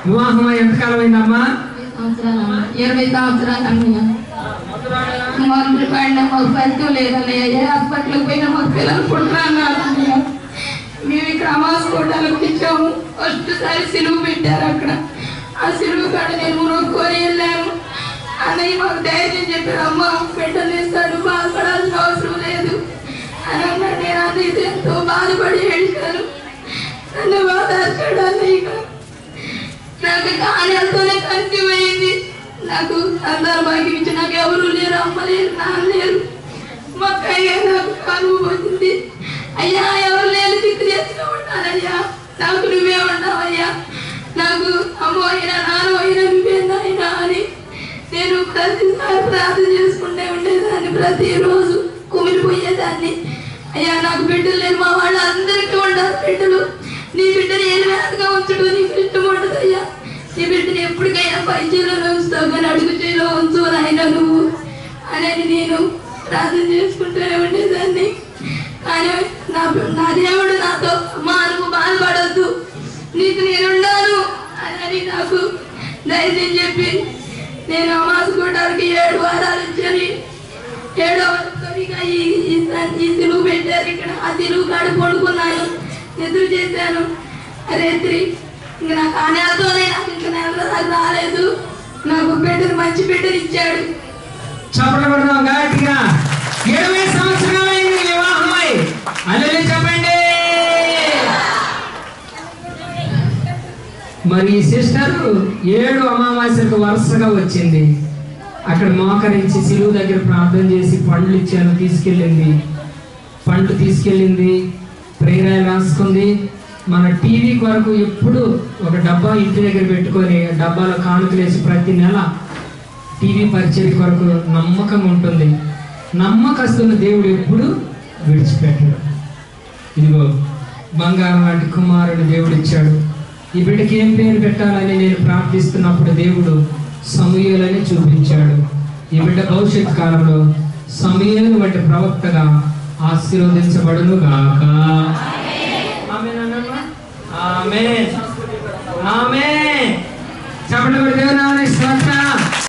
వివాహం ఎంతకాలం అయిందమ్మా సంవత్సరాలు ఇరవై సంవత్సరాలు అన్నయ్య మొదలు పడిన మాకు ఫలితం లేదన్నయ్య ఏ హాస్పిటల్కి పోయినా మాకు పిల్లలు పుట్టరన్నారు అన్నయ్య మేము ఇక్కడ అమాసుకోవడానికి ఇచ్చాము ఫస్ట్ సారి సిలువు పెట్టారు అక్కడ ఆ సిలువు కాడ నేను మొక్కుకొని వెళ్ళాను అన్నయ్య మాకు ధైర్యం చెప్పారు అమ్మ బిడ్డలు ఇస్తాడు బాధపడాల్సిన అవసరం లేదు అని అన్నాడు నేను అన్నయ్యతో ఎంతో బాధపడి ఏడిచాను నన్ను బాధార్చాడు అన్నయ్య నాకు కానేస్తూనే కంటిపోయింది నాకు అందరు భాగ్యం ఇచ్చి నాకు ఎవరు లేరు అమ్మ లేరు నాన్న లేరు మా అక్కయ్య నాకు కనువు పోతుంది అయ్యా ఎవరు లేరు దిక్కు చేస్తూ ఉంటానయ్యా నాకు నువ్వే ఉన్నావయ్యా నాకు అమ్మ అయినా నాన్న అయినా నువ్వే నాయనా అని నేను ప్రతిసారి ప్రార్థన చేసుకుంటే ఉండేదాన్ని ప్రతిరోజు కుమిలిపోయేదాన్ని అయ్యా నాకు బిడ్డలు లేరు మా వాళ్ళు అందరికీ ఉండాలి బిడ్డలు నీ బిడ్డని ఏం వేదగా ఉంచడు నీకు ఇష్టం ఉండదు అయ్యా నీ బిడ్డని ఎప్పటికైనా పై చేలో ఉంచుతావు కానీ అడుగు చేలో ఉంచు నాయన నువ్వు అనేది నేను ప్రార్థన చేసుకుంటూనే ఉండేదాన్ని కానీ నా నా దేవుడు నాతో అమ్మా నువ్వు బాధపడొద్దు నీకు నేనున్నాను అని నాకు ధైర్యం చెప్పి నేను అమాసుకోవడానికి ఏడు వారాలు ఇచ్చాను ఏడో వరుసగా ఈ ఈ సన్- ఈ సిలువు పెట్టారు ఇక్కడ ఆ సిలువు కాడ పడుకున్నాను నిద్ర చేశాను రాత్రి ఇంక నాకు ఆ నెలతోనే నాకు ఇంక నెల నాకు రాలేదు నాకు బిడ్డను మంచి బిడ్డను ఇచ్చాడు చప్పట్లు కొడదాం గట్టిగా ఇరవై సంవత్సరాలైంది వివాహమై అల్లెలు చెప్పండి మరి ఈ సిస్టర్ ఏడు అమావాస్యకు వరుసగా వచ్చింది అక్కడ మోకరించి సిలువు దగ్గర ప్రార్థన చేసి పండ్లు ఇచ్చాను తీసుకెళ్ళింది పండ్లు తీసుకెళ్ళింది ప్రేరాలు రాసుకుంది మన టీవీ కొరకు ఎప్పుడు ఒక డబ్బా ఇంటి దగ్గర పెట్టుకొని ఆ డబ్బాలో కానుకలేసి ప్రతి నెల టీవీ పరిచయం కొరకు నమ్మకం ఉంటుంది నమ్మకస్తున్న దేవుడు ఎప్పుడు విడిచిపెట్టడు ఇదిగో బంగారం లాంటి కుమారుడు దేవుడు ఇచ్చాడు ఈ బిడ్డకి ఏం పేరు పెట్టాలని నేను ప్రార్థిస్తున్నప్పుడు దేవుడు సమూహలని చూపించాడు ఈ బిడ్డ భవిష్యత్ కాలంలో సమూహలు వంటి ప్రవక్తగా ఆశీర్వదించబడును గాక ఆమేనమ్మా? ఆమేన్. ఆమేన్. చెప్పండి మరి దేవుని నామమున స్తోత్రం.